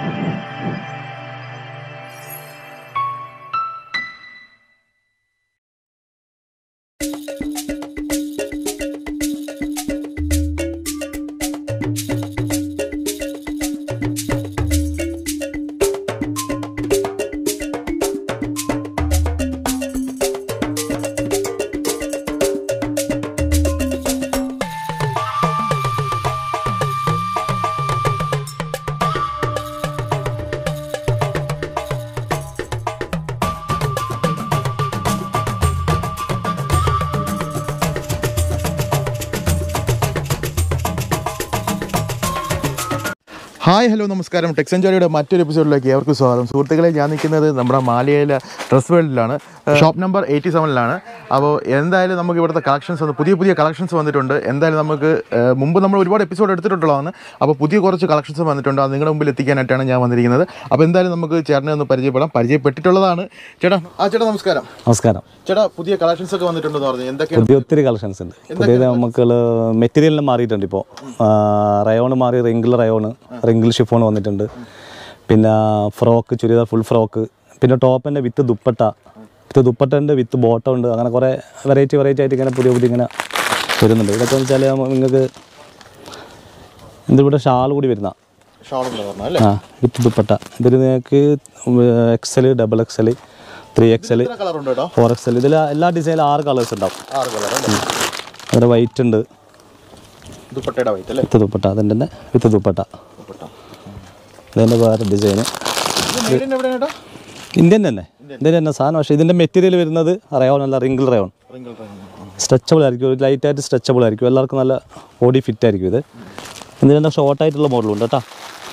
Hi hello നമസ്കാരം ടെക്സഞ്ചറിയുടെ മറ്റൊരു എപ്പിസോഡിലേക്ക് ഏവർക്കും സ്വാഗതം സുഹൃത്തുക്കളെ ഞാൻ നിൽക്കുന്നത് നമ്മുടെ മാലിയയിലെ ഡ്രസ് വേൾഡിലാണ് ഷോപ്പ് നമ്പർ എയ്റ്റി സെവനിലാണ് അപ്പോൾ എന്തായാലും നമുക്ക് ഇവിടുത്തെ കളക്ഷൻസ് വന്ന് പുതിയ പുതിയ കളക്ഷൻസ് വന്നിട്ടുണ്ട് എന്തായാലും നമുക്ക് ഏഹ്, മുമ്പ് നമ്മൾ ഒരുപാട് എപ്പിസോഡ് എടുത്തിട്ടുള്ളതാണ് അപ്പോൾ പുതിയ കുറച്ച് കളക്ഷൻസ് വന്നിട്ടുണ്ട് അത് നിങ്ങളുടെ മുമ്പിൽ എത്തിക്കാനായിട്ടാണ് ഞാൻ വന്നിരിക്കുന്നത് അപ്പോൾ എന്തായാലും നമുക്ക് ചേട്ടനെ ഒന്ന് പരിചയപ്പെടാം പരിചയപ്പെട്ടിട്ടുള്ളതാണ് ചേട്ടാ ആ ചേട്ടാ നമസ്കാരം നമസ്കാരം ചേട്ടാ പുതിയ കളക്ഷൻസ് ഒക്കെ വന്നിട്ടുണ്ടെന്ന് പറഞ്ഞു എന്തൊക്കെയാണ് പുതിയ ഒത്തിരി കളക്ഷൻസ് ഉണ്ട് പുതിയത് നമുക്ക് മെറ്റീരിയലിന് മാറിയിട്ടുണ്ട് ഇപ്പോൾ റയോൺ മാറി റിങ്കിൾ റയോൺ റിങ്കിൾ ഷിഫോൺ വന്നിട്ടുണ്ട് പിന്നെ ഫ്രോക്ക് ചുരിദാർ ഫുൾ ഫ്രോക്ക് പിന്നെ ടോപ്പിൻ്റെ വിത്ത് ദുപ്പട്ട വിത്ത് ദുപ്പട്ടൻ്റെ വിത്ത് ബോട്ടം ഉണ്ട് അങ്ങനെ കുറേ വെറൈറ്റി വെറൈറ്റി ആയിട്ട് ഇങ്ങനെ പുതിയ പുതിയ ഇങ്ങനെ വരുന്നുണ്ട് ഇതൊക്കെ എന്ന് വെച്ചാൽ നിങ്ങൾക്ക് ഇതിവിടെ ഷാൾ കൂടി വരുന്ന ഷാളുണ്ടെന്ന് പറഞ്ഞു അല്ലേ ആ വിത്ത് ദുപ്പട്ട ഇതിൽ നിങ്ങൾക്ക് XL double XL three XL എത്ര കളറുണ്ട് കേട്ടോ ഫോർ എക്സൽ ഇതിൽ എല്ലാ ഡിസൈനിലും ആറ് കളേഴ്സ് ഉണ്ടാവും ആറ് കളർ അല്ലേ അവിടെ വൈറ്റ് ഉണ്ട് ദുപ്പട്ടയുടെ വൈറ്റ് അല്ലേ വിത്ത് ദുപ്പട്ട അതിൻ്റെ തന്നെ വിത്ത് ദുപ്പട്ട ദുപ്പട്ട ഇതിൻ്റെ വേറെ ഡിസൈന് ഇത് made in എവിടെയാണ് കേട്ടോ ഇന്ത്യൻ തന്നെ ഇന്ത്യൻ തന്നെ സാധനം പക്ഷേ ഇതിൻ്റെ മെറ്റീരിയൽ വരുന്നത് റയോൺ അല്ല റിങ്കിൾ റയോൺ റിങ്കിൾ സ്ട്രെച്ചബിൾ ആയിരിക്കും ഒരു ലൈറ്റായിട്ട് സ്ട്രെച്ചബിൾ ആയിരിക്കും എല്ലാവർക്കും നല്ല ബോഡി ഫിറ്റ് ആയിരിക്കും ഇത് ഇതിൻ്റെ ഷോർട്ടായിട്ടുള്ള മോഡലുണ്ട് കേട്ടോ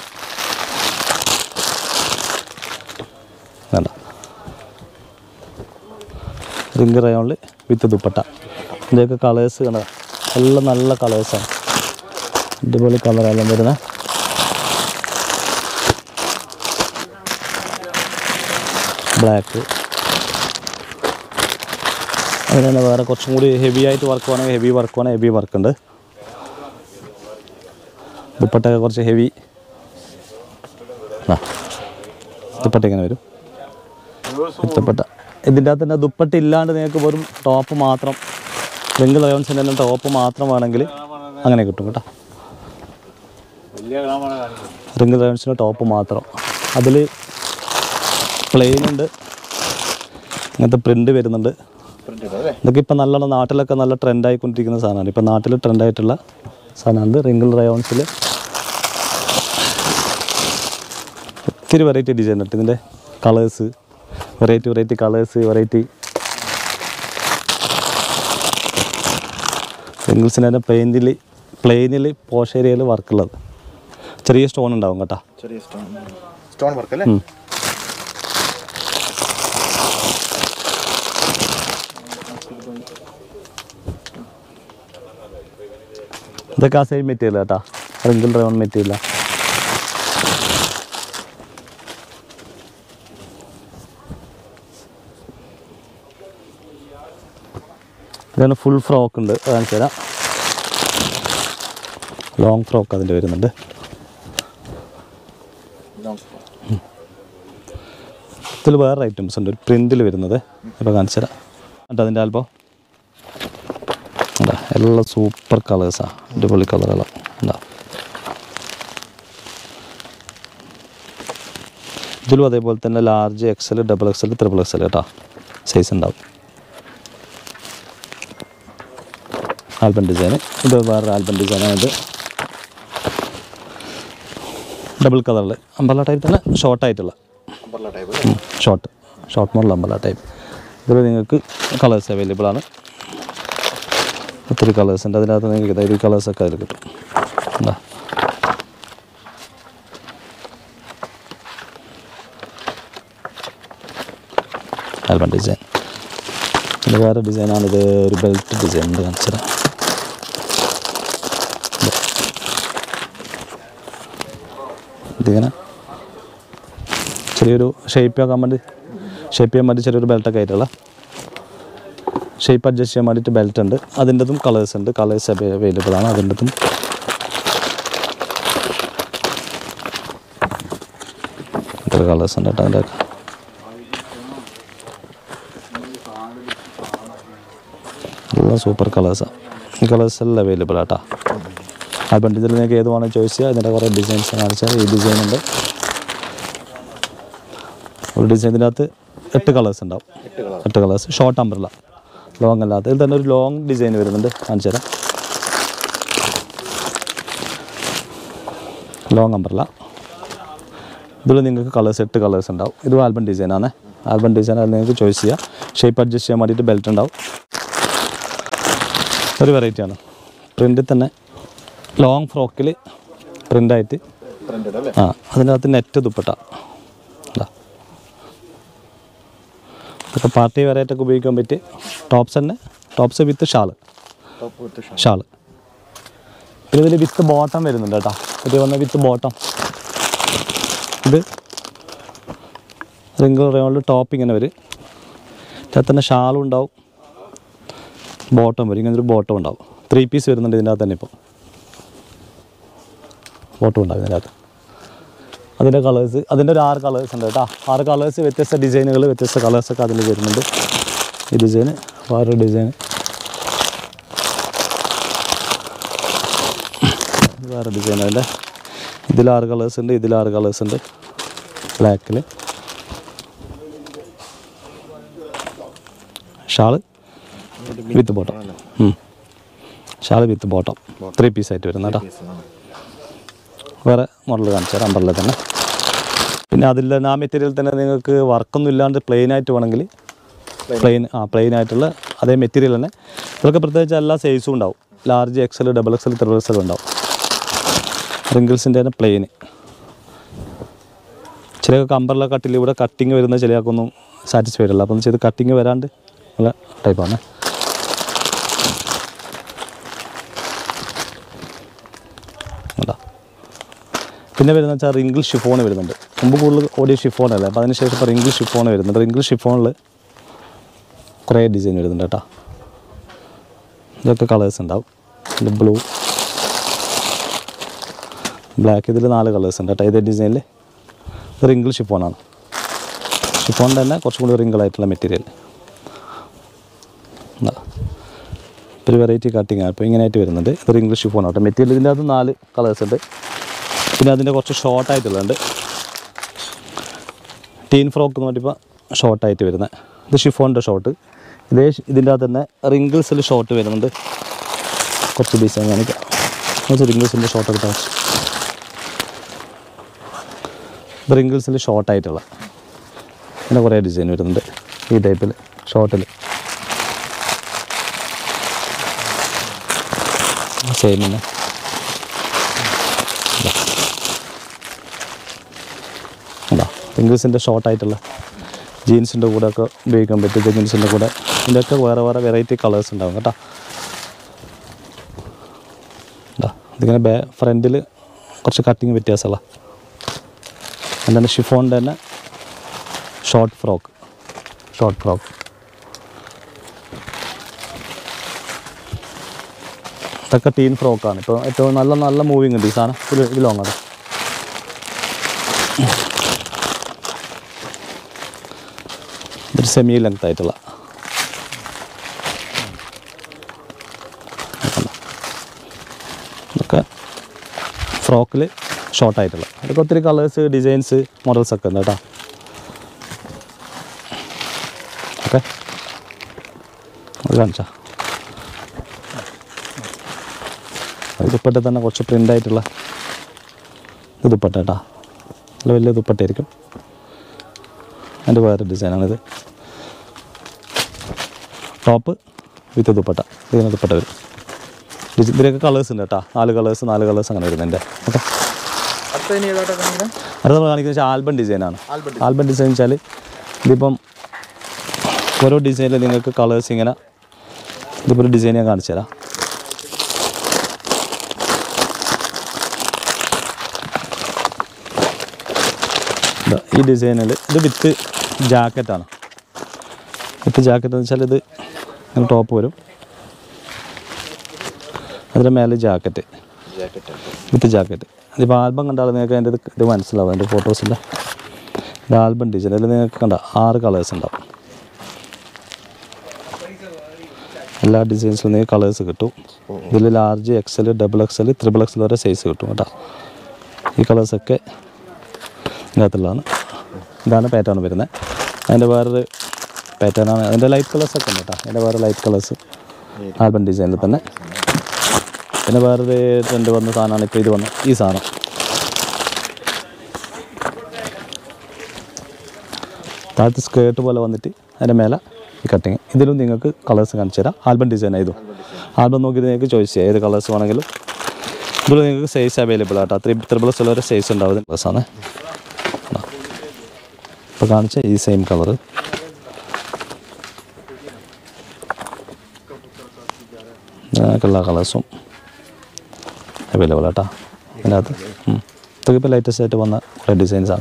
വേണ്ട റിംഗ് റയോണിൽ വിത്ത് ദുപ്പട്ട ഇതിൻ്റെയൊക്കെ കളേഴ്സ് കണ്ട എല്ലാം നല്ല കളേഴ്സാണ് അടിപൊളി കളറെല്ലാം വരുന്നത് ബ്ലാക്ക് അതിന് തന്നെ വേറെ കുറച്ചും കൂടി ഹെവി ആയിട്ട് വർക്ക് വേണമെങ്കിൽ ഹെവി വർക്ക് വേണമെങ്കിൽ ഹെവി വർക്ക് ഉണ്ട് ദുപ്പട്ടയൊക്കെ കുറച്ച് ഹെവി ആ ദുപ്പട്ട ഇങ്ങനെ വരും ദുപ്പട്ട ഇതിൻ്റെ അകത്ത് തന്നെ ദുപ്പട്ട ഇല്ലാണ്ട് നിങ്ങൾക്ക് വെറും ടോപ്പ് മാത്രം റിംഗിൾ റയോൺസിൻ്റെ തന്നെ ടോപ്പ് മാത്രം വേണമെങ്കിൽ അങ്ങനെ കിട്ടും കേട്ടോ റിംഗിൾ റയോൺസിൻ്റെ ടോപ്പ് മാത്രം അതിൽ പ്ലെയിൻ ഉണ്ട് ഇങ്ങനത്തെ പ്രിൻ്റ് വരുന്നുണ്ട് അല്ലേ ഇതൊക്കെ ഇപ്പം നല്ലോണം നാട്ടിലൊക്കെ നല്ല ട്രെൻഡായിക്കൊണ്ടിരിക്കുന്ന സാധനമാണ് ഇപ്പം നാട്ടിൽ ട്രെൻഡായിട്ടുള്ള സാധനമാണ് റിംഗിൾ റയോൺസിൽ ഒത്തിരി വെറൈറ്റി ഡിസൈൻ ഉണ്ട് ഇതിൻ്റെ colours variety variety colours variety റിംഗിൾസിന് തന്നെ പ്ലെയിനിൽ പ്ലെയിനിൽ പോഷ് ഏരിയയിൽ വർക്കുള്ളത് ചെറിയ സ്റ്റോൺ ഉണ്ടാവും കേട്ടോ ചെറിയ സ്റ്റോൺ സ്റ്റോൺ വർക്ക് അല്ലേ ഉം. ഇതൊക്കെ ആ സെയിം മെറ്റീരിയൽ കേട്ടോ റിങ്കിൾ റൗൺ മെറ്റീരിയൽ ഇതാണ് ഫുൾ ഫ്രോക്ക് ഉണ്ട് അത് കാണിച്ചു തരാം ലോങ് ഫ്രോക്ക് അതിൻ്റെ വരുന്നുണ്ട് ഇതിൽ വേറെ ഐറ്റംസ് ഉണ്ട് ഒരു പ്രിൻറ്റിൽ വരുന്നത് ഇപ്പോൾ കാണിച്ചു തരാം എന്നിട്ട് അതിൻ്റെ ആൽബം എന്താ എല്ലാം സൂപ്പർ കളേഴ്സാണ് അടിപൊളി കളറുകളാണ് എന്താ ഇതിലും അതേപോലെ തന്നെ large XL double XL triple XL കേട്ടോ സൈസ് ഉണ്ടാവും ആൽബം ഡിസൈൻ ഇത് വേറെ ആൽബം ഡിസൈനാണ് ഇത് ഡബിൾ കളറിൽ അമ്പല ടൈപ്പ് തന്നെ ഷോർട്ടായിട്ടുള്ള type short short model umbrella type ഇതിൽ നിങ്ങൾക്ക് കളേഴ്സ് അവൈലബിൾ ആണ് ഒത്തിരി കളേഴ്സ് ഉണ്ട് അതിനകത്ത് നിങ്ങൾക്ക് ഇതാ ഈ കളേഴ്സൊക്കെ അതിൽ കിട്ടും എന്താ ആൽബം ഡിസൈൻ ഇത് വേറെ ഡിസൈനാണിത് ഒരു ബെൽറ്റ് ഡിസൈൻ ഉണ്ട് കാണിച്ചത് ഇതിങ്ങനെ ചെറിയൊരു ഷേപ്പ് ആക്കാൻ വേണ്ടി ഷേപ്പ് ചെയ്യാൻ വേണ്ടി ചെറിയൊരു ബെൽറ്റൊക്കെ ആയിട്ടുള്ള ഷേപ്പ് അഡ്ജസ്റ്റ് ചെയ്യാൻ വേണ്ടിയിട്ട് ബെൽറ്റ് ഉണ്ട് അതിൻ്റെതും കളേഴ്സ് ഉണ്ട് കളേഴ്സ് അവൈലബിൾ ആണ് അതിൻ്റെതും സൂപ്പർ കളേഴ്സ് ഉണ്ട് കേട്ടോ അതിൻ്റെ എല്ലാം സൂപ്പർ കളേഴ്സാണ് ഈ കളേഴ്സ് എല്ലാം അവൈലബിൾ ആട്ടാ ആ ബണ്ടിൽ നിങ്ങൾക്ക് ഏത് വേണമെങ്കിൽ ചോയ്സ് ചെയ്യാം അതിൻ്റെ കുറേ ഡിസൈൻസ് കാണിച്ചാൽ ഈ ഡിസൈൻ ഉണ്ട് ഒരു ഡിസൈൻ ഇതിനകത്ത് എട്ട് കളേഴ്സ് ഉണ്ടാവും എട്ട് കളേഴ്സ് ഷോർട്ട് അമ്പർല ലോങ് അല്ലാത്ത ഇതിൽ തന്നെ ഒരു ലോങ് ഡിസൈൻ വരുന്നുണ്ട് കാണിച്ചു തരാം ലോങ് അമ്പർല ഇതിൽ നിങ്ങൾക്ക് കളേഴ്സ് എട്ട് കളേഴ്സ് ഉണ്ടാവും ഇത് ആൽബം ഡിസൈനാണ് ആൽബം ഡിസൈൻ അത് നിങ്ങൾക്ക് ചോയ്സ് ചെയ്യാം ഷേപ്പ് അഡ്ജസ്റ്റ് ചെയ്യാൻ വേണ്ടിയിട്ട് ബെൽറ്റ് ഉണ്ടാവും ഒരു വെറൈറ്റിയാണ് പ്രിൻ്റിൽ തന്നെ ലോങ് ഫ്രോക്കിൽ പ്രിൻ്റായിട്ട് ആ അതിനകത്ത് നെറ്റ് ദുപ്പട്ട ഇതാ. ഇതൊക്കെ പാർട്ടി വെറൈറ്റൊക്കെ ഉപയോഗിക്കാൻ പറ്റി ടോപ്സ് തന്നെ ടോപ്സ് വിത്ത് ഷാള് ഷാള് പിന്നെ ഇതിൽ വിത്ത് ബോട്ടം വരുന്നുണ്ട് കേട്ടോ ഇത് വന്ന വിത്ത് ബോട്ടം ഇത് റിങ്കിൾ റയോണിൽ ടോപ്പ് ഇങ്ങനെ വരും ഇതിനകത്ത് തന്നെ ഷാളും ഉണ്ടാവും ബോട്ടം വരും ഇങ്ങനെ ഒരു ബോട്ടം ഉണ്ടാവും ത്രീ പീസ് വരുന്നുണ്ട് ഇതിൻ്റെ അകത്ത് തന്നെ ഇപ്പോൾ ബോട്ടം ഉണ്ടാവും ഇതിൻ്റെ അകത്ത് അതിൻ്റെ കളേഴ്സ് അതിൻ്റെ ഒരു ആറ് കളേഴ്സ് ഉണ്ട് കേട്ടോ ആറ് കളേഴ്സ് വ്യത്യസ്ത ഡിസൈനുകൾ വ്യത്യസ്ത കളേഴ്സൊക്കെ അതിൽ വരുന്നുണ്ട് ഈ ഡിസൈന് വേറൊരു ഡിസൈൻ വേറെ ഡിസൈൻ അതിൻ്റെ ഇതിൽ ആറ് കളേഴ്സ് ഉണ്ട് ഇതിൽ ആറ് കളേഴ്സ് ഉണ്ട് ബ്ലാക്കിൽ shawl with bottom shawl with bottom three പീസായിട്ട് വരുന്ന കേട്ടോ വേറെ മോഡൽ കാണിച്ചാൽ അമ്പറിൽ തന്നെ പിന്നെ അതിൽ തന്നെ ആ മെറ്റീരിയൽ തന്നെ നിങ്ങൾക്ക് വർക്കൊന്നും ഇല്ലാണ്ട് പ്ലെയിൻ ആയിട്ട് വേണമെങ്കിൽ പ്ലെയിൻ ആ പ്ലെയിൻ ആയിട്ടുള്ള അതേ മെറ്റീരിയൽ തന്നെ ഇതൊക്കെ പ്രത്യേകിച്ച് എല്ലാ സൈസും ഉണ്ടാവും large XL double XL triple XL ഉണ്ടാവും റിങ്കിൾസിൻ്റെ തന്നെ പ്ലെയിന് ചിലർക്ക് അമ്പർല കട്ടിൽ ഇവിടെ കട്ടിങ് വരുന്ന ചിലർക്കൊന്നും സാറ്റിസ്ഫൈഡ് അല്ല അപ്പം ചെയ്ത് കട്ടിങ് വരാണ്ട് ഉള്ള ടൈപ്പാണ് അതാ പിന്നെ വരുന്ന വെച്ചാൽ റിങ്കിൾ ഷിഫോൺ വരുന്നുണ്ട് മുമ്പ് കൂടുതൽ ഓടിയ ഷിഫോൺ അല്ലേ അപ്പോൾ അതിന് ശേഷം ഇപ്പോൾ റിങ്കിൾ ഷിഫോൺ വരുന്നുണ്ട് റിങ്കിൾ ഷിഫോണിൽ കുറേ ഡിസൈൻ വരുന്നുണ്ട് കേട്ടോ ഇതൊക്കെ കളേഴ്സ് ഉണ്ടാവും പിന്നെ ബ്ലൂ ബ്ലാക്ക് ഇതിൽ നാല് കളേഴ്സ് ഉണ്ട് കേട്ടോ ഇതേ ഡിസൈനിൽ ഇത് റിങ്കിൾ ഷിഫോണാണ് ഷിഫോൺ തന്നെ കുറച്ചും കൂടി റിങ്കിൾ ആയിട്ടുള്ള മെറ്റീരിയൽ ഒരു വെറൈറ്റി കട്ടിങ് ആണ് ഇപ്പോൾ ഇങ്ങനെയായിട്ട് വരുന്നുണ്ട് ഇത് റിങ്കിൾ ഷിഫോൺ ആവട്ടെ മെറ്റീരിയൽ ഇതിൻ്റെ അത് നാല് കളേഴ്സ് ഉണ്ട് പിന്നെ അതിൻ്റെ കുറച്ച് ഷോർട്ടായിട്ടുള്ളുണ്ട് ടീൻ ഫ്രോക്ക് എന്ന് പറഞ്ഞപ്പോൾ ഷോർട്ടായിട്ട് വരുന്നത് ഇത് ഷിഫോണിൻ്റെ ഷോർട്ട് ഇതേ ഷ്- ഇതിൻ്റെ അകത്ത് തന്നെ റിങ്കിൾസിൽ ഷോർട്ട് വരുന്നുണ്ട് കുറച്ച് ഡിസൈൻ കാണിക്കാം കുറച്ച് റിങ്കിൾസിൻ്റെ ഷോർട്ട് കിട്ടാൻ ഇത് റിങ്കിൾസിൽ ഷോർട്ടായിട്ടുള്ള പിന്നെ കുറേ ഡിസൈൻ വരുന്നുണ്ട് ഈ ടൈപ്പിൽ ഷോർട്ടിൽ സെയിം തന്നെ അതാ റിങ്കിൾസിൻ്റെ ഷോർട്ടായിട്ടുള്ള ജീൻസിൻ്റെ കൂടെ ഒക്കെ ഉപയോഗിക്കാൻ പറ്റും ജീൻസിൻ്റെ കൂടെ ഇതിൻ്റെയൊക്കെ വേറെ വേറെ വെറൈറ്റി കളേഴ്സ് ഉണ്ടാവും കേട്ടോ ഇതാ ഇതിങ്ങനെ ബേ ഫ്രണ്ടിൽ കുറച്ച് കട്ടിങ് വ്യത്യാസമുള്ള എന്താണ് ഷിഫോണിൻ്റെ തന്നെ ഷോർട്ട് ഫ്രോക്ക് ഷോർട്ട് ഫ്രോക്ക് ഇതൊക്കെ ടീൻ ഫ്രോക്കാണ് ഇപ്പോൾ ഏറ്റവും നല്ല നല്ല മൂവിങ് ഉണ്ട് ഈ സാധനം ഇത് ഇത് ലോങ് ആണ് ഇതൊരു സെമി ലെങ്ത് ആയിട്ടുള്ള ഇതൊക്കെ ഫ്രോക്കിൽ ഷോർട്ടായിട്ടുള്ള അതൊക്കെ ഒത്തിരി കളേഴ്സ് ഡിസൈൻസ് മോഡൽസ് ഒക്കെ ഉണ്ട് കേട്ടോ ഓക്കെ അത് കാണിച്ചാ ദുപ്പട്ട തന്നെ കുറച്ച് പ്രിൻ്റ് ആയിട്ടുള്ള ഇത് ദുപ്പട്ട കേട്ടോ നല്ല വലിയ ദുപ്പട്ടയായിരിക്കും അതിൻ്റെ വേറെ ഡിസൈനാണിത് ടോപ്പ് വിത്ത് ദുപ്പട്ട ഇതിങ്ങനെ ദുപ്പട്ട വരും ഇത് ഇതിലൊക്കെ കളേഴ്സ് ഉണ്ട് കേട്ടോ നാല് കളേഴ്സ് നാല് കളേഴ്സ് അങ്ങനെ വരുന്നുണ്ട് ഓക്കെ അടുത്ത ഇനി ഏതായിട്ടാ കാണിക്കുന്നത് അത് നമ്മൾ കാണിക്കുന്നത് വെച്ചാൽ ആൽബം ഡിസൈനാണ് ആൽബം ആൽബം ഡിസൈൻ വെച്ചാൽ ഇതിപ്പം ഓരോ ഡിസൈനിൽ നിങ്ങൾക്ക് കളേഴ്സ് ഇങ്ങനെ ഇതിപ്പോൾ ഒരു ഡിസൈൻ ഞാൻ കാണിച്ചു തരാം ദാ ഈ ഡിസൈനിൽ ഇത് വിത്ത് ജാക്കറ്റാണ് വിത്ത് ജാക്കറ്റ് എന്ന് വെച്ചാൽ ഇത് ഇങ്ങനെ ടോപ്പ് വരും അതിൻ്റെ മേലെ ജാക്കറ്റ് വിത്ത് ജാക്കറ്റ് ഇതിപ്പോൾ ആൽബം കണ്ടാൽ നിങ്ങൾക്ക് അതിൻ്റെ ഇത് ഇത് മനസ്സിലാവും അതിൻ്റെ ഫോട്ടോസിൻ്റെ ഇത് ആൽബം ഡിസൈൻ അതിൽ നിങ്ങൾക്ക് കണ്ട ആറ് കളേഴ്സ് ഉണ്ടാവും എല്ലാ ഡിസൈൻസിലും നിങ്ങൾക്ക് കളേഴ്സ് കിട്ടും ഇതിൽ large XL double XL triple XL വരെ സൈസ് കിട്ടും കേട്ടോ ഈ കളേഴ്സൊക്കെ ഇതിനകത്തുള്ളതാണ് ഇതാണ് പാറ്റേൺ വരുന്നത് അതിൻ്റെ വേറൊരു പാറ്റേൺ ആണ് അതിൻ്റെ ലൈറ്റ് കളേഴ്സൊക്കെ ഉണ്ട് കേട്ടോ അതിൻ്റെ വേറെ ലൈറ്റ് കളേഴ്സ് ആൽബം ഡിസൈനിൽ തന്നെ പിന്നെ വേറൊരു ട്രെൻഡ് വന്ന സാധനമാണ് ഇപ്പോൾ ഇത് വന്ന ഈ സാധനം താഴത്ത് സ്കേർട്ട് പോലെ വന്നിട്ട് അതിൻ്റെ മേലെ ഈ കട്ടിങ് ഇതിലും നിങ്ങൾക്ക് കളേഴ്സ് കാണിച്ചു തരാം ആൽബം ഡിസൈൻ ആയതും ആൽബം നോക്കിയിട്ട് നിങ്ങൾക്ക് ചോയ്സ് ചെയ്യാം ഏത് കളേഴ്സ് വേണമെങ്കിലും ഇതിൽ നിങ്ങൾക്ക് സൈസ് അവൈലബിൾ ആട്ടോ ത്രീ ത്രിബിൾ എസ് ഉള്ള സൈസ് ഉണ്ടാവും ഡ്രസ്സാണ് ഇപ്പോൾ കാണിച്ച ഈ സെയിം കളറ് എല്ലാ കളേഴ്സും അവൈലബിൾ ആട്ടോ അതിനകത്ത് ഉം. ഇതൊക്കെ ഇപ്പോൾ ലേറ്റസ്റ്റ് ആയിട്ട് വന്ന കുറേ ഡിസൈൻസാണ്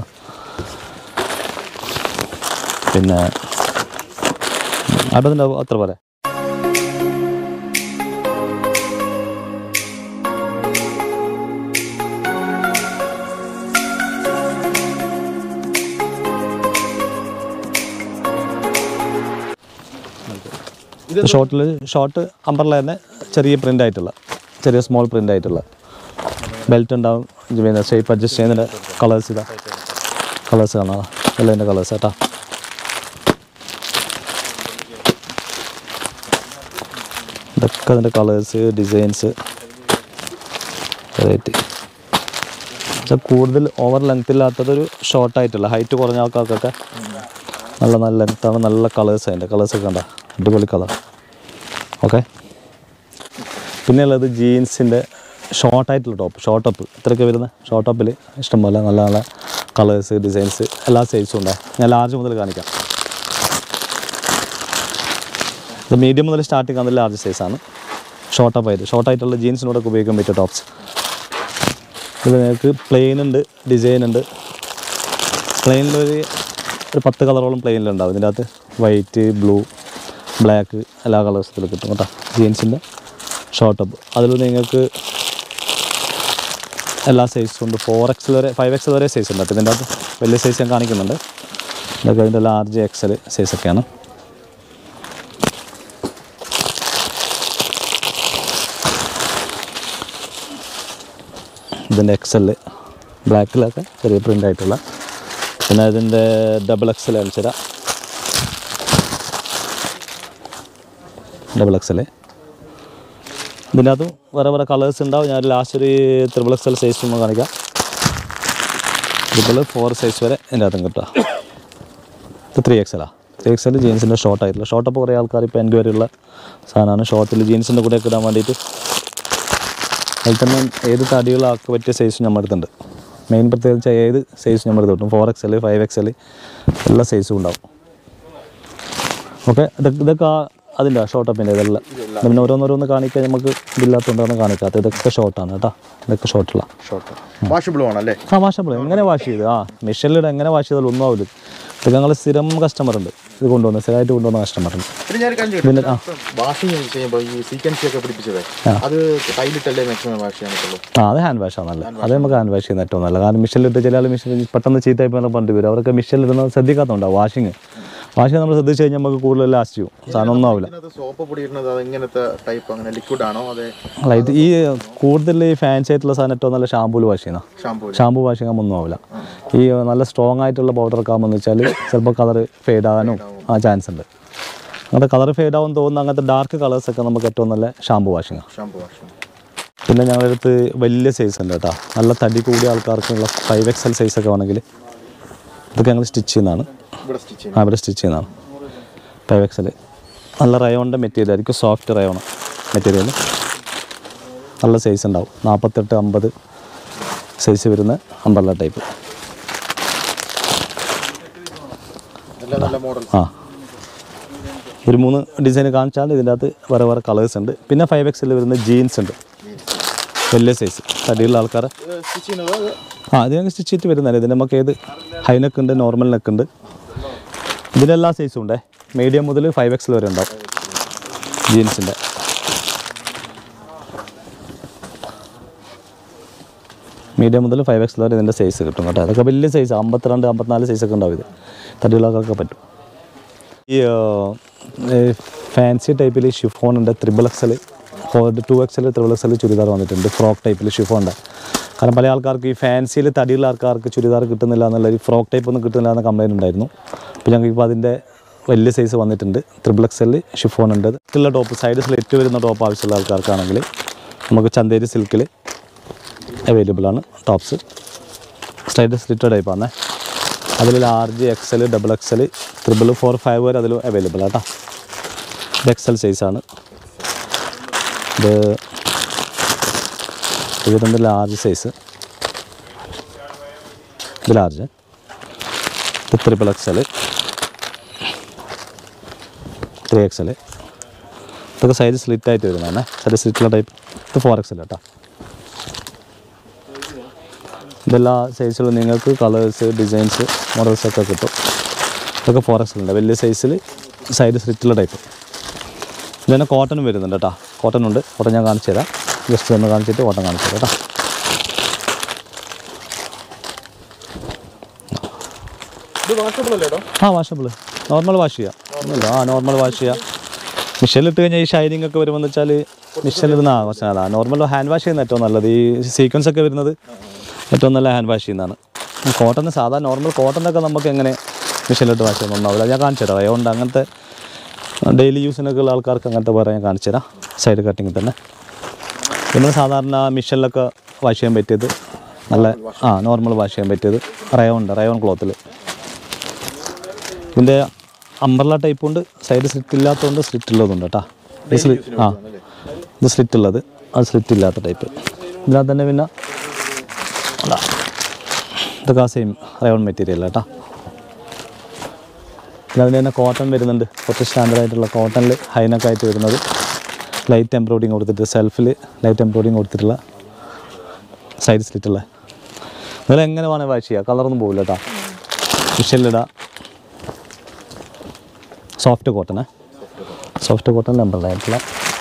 പിന്നെ അപ്പത്തിൻ്റെ അത്ര പോലെ ഷോർട്ടിൽ ഷോർട്ട് അമ്പർല തന്നെ ചെറിയ പ്രിൻ്റ് ആയിട്ടുള്ള ചെറിയ സ്മോൾ പ്രിൻ്റ് ആയിട്ടുള്ള ബെൽറ്റ് ഉണ്ടാവും ഇത് പിന്നെ ഷേപ്പ് അഡ്ജസ്റ്റ് ചെയ്യുന്നതിൻ്റെ കളേഴ്സ് ഇതാ കളേഴ്സ് കാണാം എല്ലാം ഇതിൻ്റെ കളേഴ്സ് കേട്ടോ ഇതൊക്കെ അതിൻ്റെ കളേഴ്സ് ഡിസൈൻസ് വെറൈറ്റി പക്ഷെ കൂടുതൽ ഓവർ ലെങ്ത് ഇല്ലാത്തതൊരു ഷോർട്ടായിട്ടുള്ള ഹൈറ്റ് കുറഞ്ഞ ആൾക്കാർക്കൊക്കെ നല്ല നല്ല ലെങ്ത്താണ് നല്ല കളേഴ്സ് അതിൻ്റെ കളേഴ്സൊക്കെ കണ്ട അടിപൊളി കളർ ഓക്കെ പിന്നെ ഉള്ളത് ജീൻസിൻ്റെ ഷോർട്ടായിട്ടുള്ള ടോപ്പ് ഷോർട്ട് ടോപ്പ് ഇത്രയൊക്കെ വരുന്ന ഷോർട്ട് ടോപ്പിൽ ഇഷ്ടംപോലെ നല്ല നല്ല കളേഴ്സ് ഡിസൈൻസ് എല്ലാ സൈസും ഉണ്ട് ഞാൻ ലാർജ് മുതൽ കാണിക്കാം ഇത് മീഡിയം മുതൽ സ്റ്റാർട്ടിങ് ആകുന്നത് ലാർജ് സൈസാണ് ഷോർട്ട് ടോപ്പ് ആയിട്ട് ഷോർട്ട് ആയിട്ടുള്ള ജീൻസിനോടൊക്കെ ഉപയോഗിക്കാൻ പറ്റിയ ടോപ്സ് ഇത് നിങ്ങൾക്ക് പ്ലെയിൻ ഉണ്ട് ഡിസൈൻ ഉണ്ട് പ്ലെയിനിലൊരു ഒരു പത്ത് കളറോളം പ്ലെയിനിലുണ്ടാവും ഇതിൻ്റെ അകത്ത് വൈറ്റ് ബ്ലൂ ബ്ലാക്ക് എല്ലാ കളേഴ്സിൽ കിട്ടും കേട്ടോ ജീൻസിൻ്റെ ഷോർട്ട് ടോപ്പ് അതിൽ നിങ്ങൾക്ക് എല്ലാ സൈസും ഉണ്ട് ഫോർ എക്സൽ വരെ ഫൈവ് എക്സൽ വരെ സൈസ് ഉണ്ട് കേട്ടോ ഇതിൻ്റെ അകത്ത് വലിയ സൈസ് ഞാൻ കാണിക്കുന്നുണ്ട് ഇതൊക്കെ അതിൻ്റെ ലാർജ് എക്സൽ സൈസൊക്കെയാണ് ഇതിൻ്റെ എക്സല് ബ്ലാക്കിലൊക്കെ ചെറിയ പ്രിൻ്റ് ആയിട്ടുള്ള പിന്നെ ഇതിൻ്റെ ഡബിൾ എക്സൽ കാണിച്ചു തരാം ഡബിൾ എക്സൽ ഇതിനകത്തും വേറെ വേറെ കളേഴ്സ് ഉണ്ടാവും ഞാൻ ലാസ്റ്റ് ഒരു ത്രിബിൾ എക്സൽ സൈസ് ഒന്ന് കാണിക്കാം ട്രിപ്പിൾ ഫോർ സൈസ് വരെ ഇതിൻ്റെ അകത്തും കിട്ടുക ഇത് ത്രീ എക്സലാ ത്രീ എക്സൽ ജീൻസിൻ്റെ ഷോർട്ട് ആയിട്ടുള്ള ഷോർട്ട് അപ്പോൾ കുറേ ആൾക്കാർ ഇപ്പോൾ എൻക്വയറി ഉള്ള സാധനമാണ് ഷോർട്ടിൽ ജീൻസിൻ്റെ കൂടെ ഒക്കെ ഇടാൻ വേണ്ടിയിട്ട് അതിൽ തന്നെ ഏത് തടിയുള്ള ആൾക്ക് പറ്റിയ സൈസ് നമ്മൾ എടുത്തിട്ടുണ്ട് മെയിൻ പ്രത്യേകിച്ച് ഏത് സൈസ് നമ്മൾ എടുത്ത് കിട്ടും four X L five X L എല്ലാ സൈസും ഉണ്ടാവും ഓക്കെ ഇതൊക്കെ ഇതൊക്കെ ആ അതിൻ്റെ ഷോർട്ട് അപ്പിൻ്റെ ഇതെല്ലാം പിന്നെ ഓരോന്നോരോന്ന് കാണിക്കാൻ നമുക്ക് ഇതില്ലാത്തതുകൊണ്ടാണ് കാണിക്കാത്തത് ഇതൊക്കെ ഷോർട്ടാണ് കേട്ടോ ഇതൊക്കെ ഷോർട്ടുള്ള ഷോർട്ട് വാഷബിൾ ആണല്ലേ ആ വാഷബിൾ എങ്ങനെ വാഷ് ചെയ്ത് ആ മെഷീനിലിടെ എങ്ങനെ വാഷ് ചെയ്താലും ഒന്നും ആവില്ല ഇതൊക്കെ ഞങ്ങൾ സ്ഥിരം കസ്റ്റമർ ഉണ്ട് ഇത് കൊണ്ടുവന്ന് സ്ഥിരമായിട്ട് കൊണ്ടുവന്ന കസ്റ്റമർ ഉണ്ട് പിന്നെ ഞാൻ കാര്യം പിന്നെ ആ വാഷിംഗ് ചെയ്യുമ്പോൾ ഈ സീക്വൻസി ഒക്കെ പിടിപ്പിച്ചത് അത് കയ്യിലിട്ടല്ലേ മാക്സിമം വാഷ് ചെയ്യാൻ പറ്റുള്ളൂ ആ അത് ഹാൻഡ് വാഷാണ് നല്ലത് അത് നമുക്ക് ഹാൻഡ് വാഷ് ചെയ്യുന്ന ഏറ്റവും നല്ലത് കാരണം മിഷനിലിട്ട് ചില ആൾ മിഷൻ പെട്ടെന്ന് ചീത്തയായി പോകുന്ന പണ്ട് വരും അവരൊക്കെ മിഷനിലിടുന്നത് ശ്രദ്ധിക്കാത്തതുണ്ടാവും വാഷിങ് വാഷിങ് നമ്മൾ ശ്രദ്ധിച്ച് കഴിഞ്ഞാൽ നമുക്ക് കൂടുതൽ ലാസ്റ്റ് ചെയ്യും സാധനം ഒന്നും ആവില്ല ഇതിനകത്ത് സോപ്പ് പൊടി ഇടുന്നത് അത് എങ്ങനത്തെ ടൈപ്പ് അങ്ങനെ ലിക്വിഡ് ആണോ അതെ അല്ല ഇത് ഈ കൂടുതൽ ഈ ഫാൻസി ആയിട്ടുള്ള സാധനം ഏറ്റവും നല്ല ഷാമ്പൂല് വാഷ് ചെയ്യുന്ന ഷാമ്പൂ ഷാമ്പൂ വാഷ് ചെയ്യാൻ ഒന്നും ആവില്ല ഈ നല്ല സ്ട്രോങ് ആയിട്ടുള്ള പൗഡർ ഒക്കെ ആകുമ്പോൾ വെച്ചാൽ ചിലപ്പോൾ കളർ ഫെയ്ഡ് ആകാനും ആ ചാൻസ് ഉണ്ട് അങ്ങനത്തെ കളർ ഫെയ്ഡ് ആവും തോന്നുന്ന അങ്ങനത്തെ ഡാർക്ക് കളേഴ്സൊക്കെ നമുക്ക് ഏറ്റവും നല്ല ഷാമ്പൂ വാഷിങ് ഷാമ്പൂ വാഷ് പിന്നെ ഞങ്ങളുടെ അടുത്ത് വലിയ സൈസ് ഉണ്ട് കേട്ടോ നല്ല തടി കൂടിയ ആൾക്കാർക്കുള്ള ഫൈവ് എക്സ് എൽ സൈസൊക്കെ വേണമെങ്കിൽ ഇതൊക്കെ ഞങ്ങൾ സ്റ്റിച്ച് ചെയ്യുന്നതാണ് ഇവിടെ സ്റ്റിച്ച് ചെയ്യും ആ ഇവിടെ സ്റ്റിച്ച് ചെയ്യുന്നതാണ് ഫൈവ് എക്സ് എൽ നല്ല റയോണിൻ്റെ മെറ്റീരിയൽ ആയിരിക്കും സോഫ്റ്റ് റയോണ് മെറ്റീരിയൽ നല്ല സൈസ് ഉണ്ടാവും നാൽപ്പത്തെട്ട് അമ്പത് സൈസ് വരുന്ന അമ്പർല ടൈപ്പ് എല്ലാം നല്ല മോഡൽ ആ ഒരു മൂന്ന് ഡിസൈൻ കാണിച്ചാൽ ഇതിൻ്റെ അകത്ത് വേറെ വേറെ കളേഴ്സ് ഉണ്ട് പിന്നെ ഫൈവ് എക്സിൽ വരുന്ന ജീൻസ് ഉണ്ട് വലിയ സൈസ് തടിയുള്ള ആൾക്കാർ സ്റ്റിച്ച് ചെയ്യുന്നത് അത് ആ ഇത് ഞങ്ങൾ സ്റ്റിച്ച് ചെയ്തിട്ട് വരുന്നതല്ലേ ഇതിന് നമുക്ക് ഏത് ഹൈ നെക്ക് ഉണ്ട് നോർമൽ നെക്ക് ഉണ്ട് ഇതിലെല്ലാ സൈസും ഉണ്ടേ മീഡിയം മുതൽ ഫൈവ് എക്സിൽ വരെ ഉണ്ടാവും ജീൻസിൻ്റെ മീഡിയം മുതൽ ഫൈവ് എക്സ് വരെ ഇതിൻ്റെ സൈസ് കിട്ടും കേട്ടോ അതൊക്കെ വലിയ സൈസ് അമ്പത്തിരണ്ട് അമ്പത്തിനാല് സൈസൊക്കെ ഉണ്ടാവും ഇത് തടിയുള്ളവർക്കൊക്കെ പറ്റും ഈ ഫാൻസി ടൈപ്പിൽ ഷിഫോണുണ്ട് triple XL to XL triple XL churidar വന്നിട്ടുണ്ട് ഫ്രോക്ക് ടൈപ്പിൽ ഷിഫോണ്ട് കാരണം പല ആൾക്കാർക്ക് ഈ ഫാൻസിയിൽ തടിയുള്ള ആൾക്കാർക്ക് ചുരിദാർ കിട്ടുന്നില്ല എന്നുള്ള ഒരു ഫ്രോക്ക് ടൈപ്പ് ഒന്നും കിട്ടുന്നില്ല എന്ന കംപ്ലൈൻറ്റ് ഉണ്ടായിരുന്നു അപ്പോൾ ഞങ്ങൾക്ക് ഇപ്പോൾ അതിൻ്റെ വലിയ സൈസ് വന്നിട്ടുണ്ട് ത്രിബിൾ എക്സൽ ഷിഫോൺ ഉണ്ട് ഉള്ള ടോപ്പ് സൈഡ് സ്ലിറ്റ് വരുന്ന ടോപ്പ് ആവശ്യമുള്ള ആൾക്കാർക്കാണെങ്കിൽ നമുക്ക് ചന്തേരി സിൽക്കിൽ അവൈലബിൾ ആണ് ടോപ്സ് സൈഡ് സ്ലിറ്റ് ടൈപ്പാണ് അതിൽ large XL double XL triple four five വരെ അതിൽ അവൈലബിൾ ആട്ടോ ഇത് എക്സൽ സൈസാണ് ഇത് ഇതിൻ്റെ ലാർജ് സൈസ് ഇത് ലാർജ് ഇത് ത്രിബിൾ എക്സൽ ത്രീ എക്സൽ ഇതൊക്കെ സൈസ് സ്ലിറ്റ് ആയിട്ട് വരുന്നതാണ് സൈഡ് സ്ലിറ്റുള്ള ടൈപ്പ് ഇത് ഫോർ എക്സൽ കേട്ടോ ഇതെല്ലാ സൈസിലും നിങ്ങൾക്ക് കളേഴ്സ് ഡിസൈൻസ് മോഡൽസ് ഒക്കെ കിട്ടും ഇതൊക്കെ ഫോർ എക്സലുണ്ട് വലിയ സൈസിൽ സൈഡ് സ്ലിറ്റുള്ള ടൈപ്പ് ഇതിന് കോട്ടൺ വരുന്നുണ്ട് കേട്ടോ കോട്ടൺ ഉണ്ട് കോട്ടൺ ഞാൻ കാണിച്ചു തരാം ജസ്റ്റ് ഒന്ന് കാണിച്ചിട്ട് കോട്ടൺ കാണിച്ചു തരാം കേട്ടോ ഇത് വാട്സപ്പിൽ അല്ലേ കേട്ടോ ആ വാഷബിൾ നോർമൽ വാഷ് ചെയ്യാം ഒന്നുമില്ല ആ നോർമൽ വാഷ് ചെയ്യാം മിഷനിലിട്ട് കഴിഞ്ഞാൽ ഈ ഷൈനിങ് ഒക്കെ വരുമ്പോൾ വെച്ചാൽ മിഷനിലിരുന്ന ആ കുറച്ച് നല്ലതാണ് നോർമൽ ഹാൻഡ് വാഷ് ചെയ്യുന്ന ഏറ്റവും നല്ലത് ഈ സീക്വൻസ് ഒക്കെ വരുന്നത് ഏറ്റവും നല്ല ഹാൻഡ് വാഷ് ചെയ്യുന്നതാണ് കോട്ടൺ സാധാരണ നോർമൽ കോട്ടനൊക്കെ നമുക്ക് എങ്ങനെ മിഷനിലിട്ട് വാഷ് ചെയ്യുന്ന ഒന്നാവില്ല ഞാൻ കാണിച്ചു തരാം അതുകൊണ്ട് അങ്ങനത്തെ ഡെയിലി യൂസിനൊക്കെ ഉള്ള ആൾക്കാർക്ക് അങ്ങനത്തെ വേറെ ഞാൻ കാണിച്ചു തരാം സൈഡ് കട്ടിങ് തന്നെ നമ്മൾ സാധാരണ മിഷനിലൊക്കെ വാഷ് ചെയ്യാൻ പറ്റിയത് നല്ല ആ നോർമൽ വാഷ് ചെയ്യാൻ പറ്റിയത് റയോൺ ഉണ്ട് റയോൺ ക്ലോത്തിൽ ഇതിൻ്റെ അംബ്രല ടൈപ്പ് ഉണ്ട് സൈഡ് സ്ലിറ്റ് ഇല്ലാത്തതുകൊണ്ട് സ്ലിറ്റ് ഉള്ളതുണ്ട് കേട്ടോ ഇത് സ്ലി ആ ഇത് സ്ലിറ്റ് ഉള്ളത് അത് സ്ലിറ്റ് ഇല്ലാത്ത ടൈപ്പ് ഇതിനകത്ത് തന്നെ പിന്നെ അതാ ഇതൊക്കെ ആ സെയിം റയോൺ മെറ്റീരിയൽ കേട്ടോ പിന്നെ അതിന് തന്നെ കോട്ടൺ വരുന്നുണ്ട് കുറച്ച് സ്റ്റാൻഡേർഡ് ആയിട്ടുള്ള കോട്ടണിൽ ഹൈനൊക്കെ ആയിട്ട് വരുന്നത് ലൈറ്റ് എംബ്രോയിഡിങ് കൊടുത്തിട്ട് സെൽഫിൽ ലൈറ്റ് എംബ്രോയിഡിങ് കൊടുത്തിട്ടുള്ള സൈഡ് സ്ലിറ്റുള്ള നിങ്ങൾ എങ്ങനെ വേണേൽ വാഷ് ചെയ്യുക കളറൊന്നും പോകില്ല കേട്ടോ മിഷനിലിടാം സോഫ്റ്റ് കോട്ടണേ സോഫ്റ്റ് കോട്ടൺ എംബ്രോയിഡ് ആയിട്ടുള്ള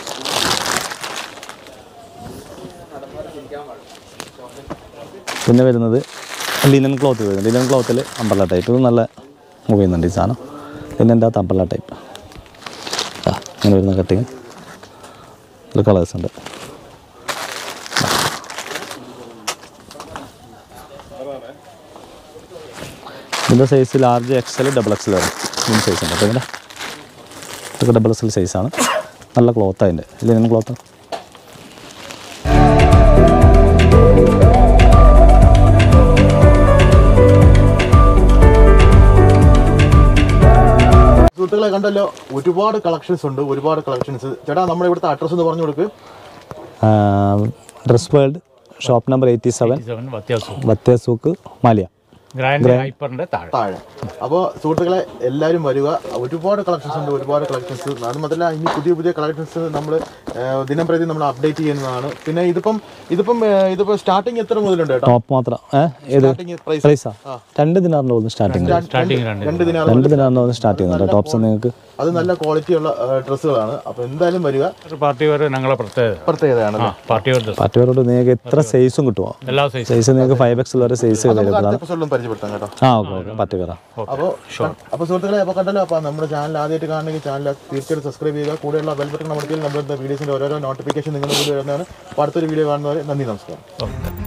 പിന്നെ വരുന്നത് ലിനൻ ക്ലോത്ത് വരുന്നത് ലിനൻ ക്ലോത്തിൽ അമ്പർല ടൈപ്പ് ഇത് നല്ല മൂവ് ചെയ്യുന്നുണ്ട് ഈ സാധനം പിന്നെ എൻ്റെ അകത്ത് അമ്പർല ടൈപ്പ് ആ ഇങ്ങനെ വരുന്ന കട്ടിങ് ഇതിൽ കളേഴ്സ് ഉണ്ട് ഇതിൻ്റെ size large XL double XL വരെ മൂന്ന് സൈസ് ഉണ്ട് അപ്പോൾ ഇതിൻ്റെ ഇതൊക്കെ ഡബിൾ എക്സൽ സൈസാണ് നല്ല ക്ലോത്ത് അതിൻ്റെ ലിനൻ ക്ലോത്ത് സുഹൃത്തുക്കളെ കണ്ടല്ലോ ഒരുപാട് കളക്ഷൻസ് ഉണ്ട് ഒരുപാട് കളക്ഷൻസ് ചേട്ടാ നമ്മുടെ ഇവിടുത്തെ അഡ്രസ്സ് ഒന്ന് പറഞ്ഞു കൊടുക്ക് dress world shop number eighty seven seven വ്യത്യാസം ബത്തേ സൂക്ക് മാലിയ ഗ്രാൻഡ് ഹൈപ്പറിന്റെ താഴെ താഴെ അപ്പോൾ സുഹൃത്തുക്കളെ എല്ലാവരും വരിക ഒരുപാട് കളക്ഷൻസ് ഉണ്ട് ഒരുപാട് കളക്ഷൻസ് അത് മാത്രമല്ല ഇനി പുതിയ പുതിയ കളക്ഷൻസ് നമ്മൾ ദിനം പ്രതി നമ്മൾ അപ്ഡേറ്റ് ചെയ്യുന്നതാണ് പിന്നെ ഇതിപ്പം ഇതിപ്പം ഏഹ്, ഇതിപ്പോ സ്റ്റാർട്ടിങ് എത്ര മുതലുണ്ട് കേട്ടോ ടോപ്പ് മാത്രം ഏ ഏത് സ്റ്റാർട്ടിങ് പ്രൈസ് പ്രൈസാ രണ്ട് ദിനാറിന് പോകുന്നു സ്റ്റാർട്ടിങ് സ്റ്റാർട്ടിങ് രണ്ട് രണ്ട് ദിനാർ രണ്ട് ദിനാറിന് പോകുന്നു സ്റ്റാർട്ട് ചെയ്യുന്നുണ്ട് ടോപ്സ് നിങ്ങൾക്ക് അത് നല്ല ക്വാളിറ്റിയുള്ള ഡ്രസ്സുകളാണ് അപ്പോൾ എന്തായാലും വരിക ഒരു പാർട്ടി വെയർ ഞങ്ങളെ പ്രത്യേകത പ്രത്യേകതയാണ് ആ പാർട്ടി വെയർ ഡ്രസ് പാർട്ടിവരോട് നിങ്ങൾക്ക് എത്ര സൈസും കിട്ടുമോ എല്ലാ സൈസും സൈസ് നിങ്ങൾക്ക് ഫൈവ് എക്സ് വരെ സൈസ് അവൈലബിൾ ആണ് എപ്പിസോഡിലും പരിചയപ്പെടുത്താം കേട്ടോ ആ ഓക്കെ ഓക്കെ പാർട്ടി വേറെ അപ്പോൾ അപ്പോൾ സുഹൃത്തുക്കളെ അപ്പോൾ കണ്ടല്ലോ അപ്പോൾ നമ്മുടെ ചാനൽ ആദ്യമായിട്ട് കാണണമെങ്കിൽ ചാനൽ തീർച്ചയായിട്ടും സബ്സ്ക്രൈബ് ചെയ്യുക കൂടെയുള്ള ബെൽ ബട്ടൺ അമർത്തിയാൽ നമ്മുടെ വീഡിയോസിൻ്റെ ഓരോരോ നോട്ടിഫിക്കേഷൻ നിങ്ങളുടെ കൂടി വരുന്നതാണ് അപ്പോൾ അടുത്തൊരു വീഡിയോ കാണുന്നവരെ നന്ദി നമസ്കാരം ഓക്കെ